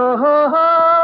ಹೋ ಹೋ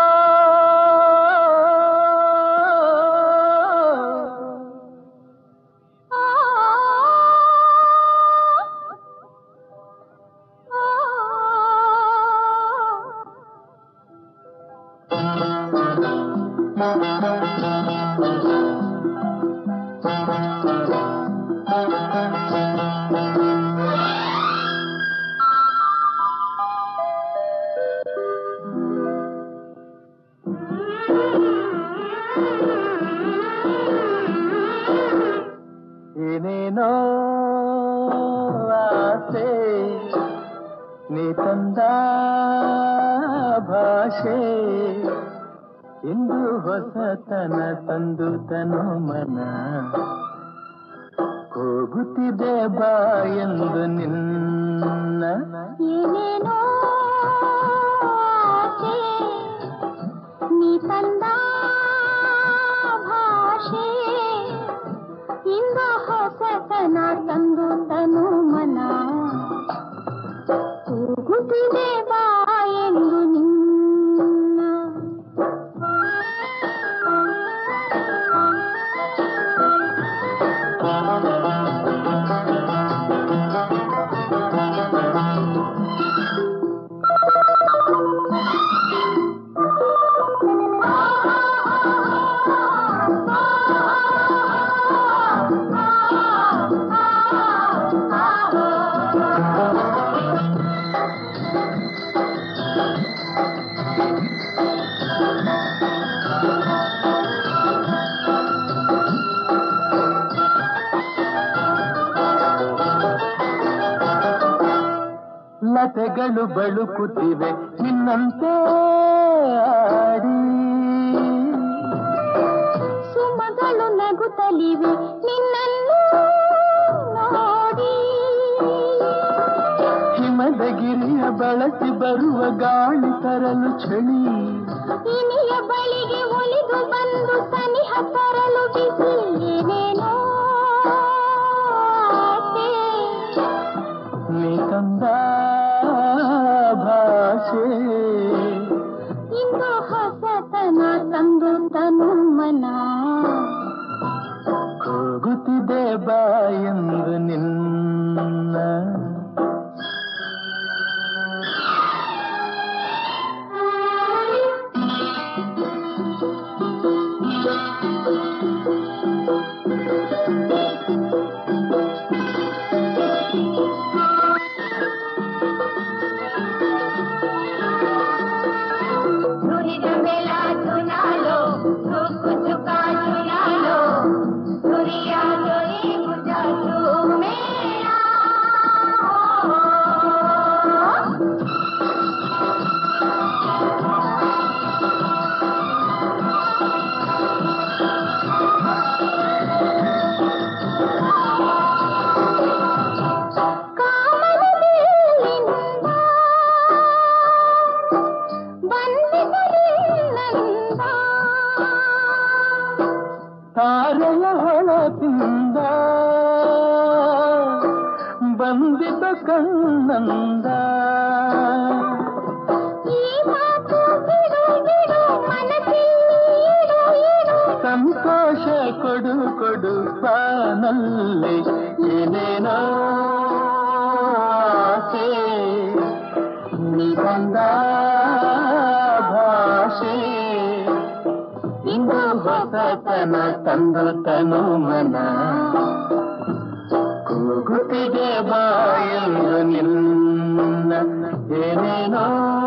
ಏನೇನೋ ಆಸೆ ನೀ ತಂದ ಭಾಷೆ ಇಂದು ಹೊಸತನ ತಂದು ತನು ಮನ ಹೋಗುತ್ತಿದೆ ಬಾ ಎಂದು ನಿನ್ನ ಏನೇನೋ ಆಸೆ, ನೀ ತಂದ ಭಾಷೆ ಇಂದು ಹೊಸತನ ತಂದು ತನು ಮನ ಕೂಗುತ್ತಿದೆ ಬಾ ಎಂದು ನಿನ್ನ ಲತೆಗಳು ಬಳುಕುತ್ತಿವೆ ನಿನ್ನಂತೆ ಆಡಿ ಸುಮಗಳು ನಗುತ್ತಲಿವೆ ನಿನ್ನನ್ನು ನೋಡಿ ಹಿಮದ ಗಿರಿಯ ಬಳಸಿ ಬರುವ ಗಾಳಿ ತರಲು ಚಳಿ ಇನಿಯ ಬಳಿಗೆ ಒಲಿದು ಬಂದು ಸನಿಹ ತರಲು ಬಿಸಿ ಏನೇನೋ ಆಸೆ. ನೀ ತಂದ ಭಾಷೆ ಇಂದು ಹೊಸತನ ತಂದು ತನು ಮನ ಹೋಗುತ್ತಿದೆ ಬಾ ಎಂದು ನಿನ್ನ ನುರಿದ ಮೇಳ ಚುನಾಲೋ ಸುಕ್ಕು ಚುಕ ಚುನಾಲೋ ನುರಿಯ ನೊರಿ ಮುಜಲು ಮೇಳ ತಾರೆಯ ಹೊಳಪಿಂದ ಬಂದಿದ್ದ ಕಣ್ಣಂದ ಸಂತೋಷ ಕೊಡು ಕೊಡು ಬಾನಲ್ಲಿ ಏನೇನೋ ಆಸೆ ನೀ ಬಂದ ಭಾಷೆ ಇಂದು ಹೊಸತನ ತಂದು ತನು ಮನ ಕೂಗುತ್ತಿದೆ ಬಾಯಲು ನಿನ್ನ ಏನೇನೋ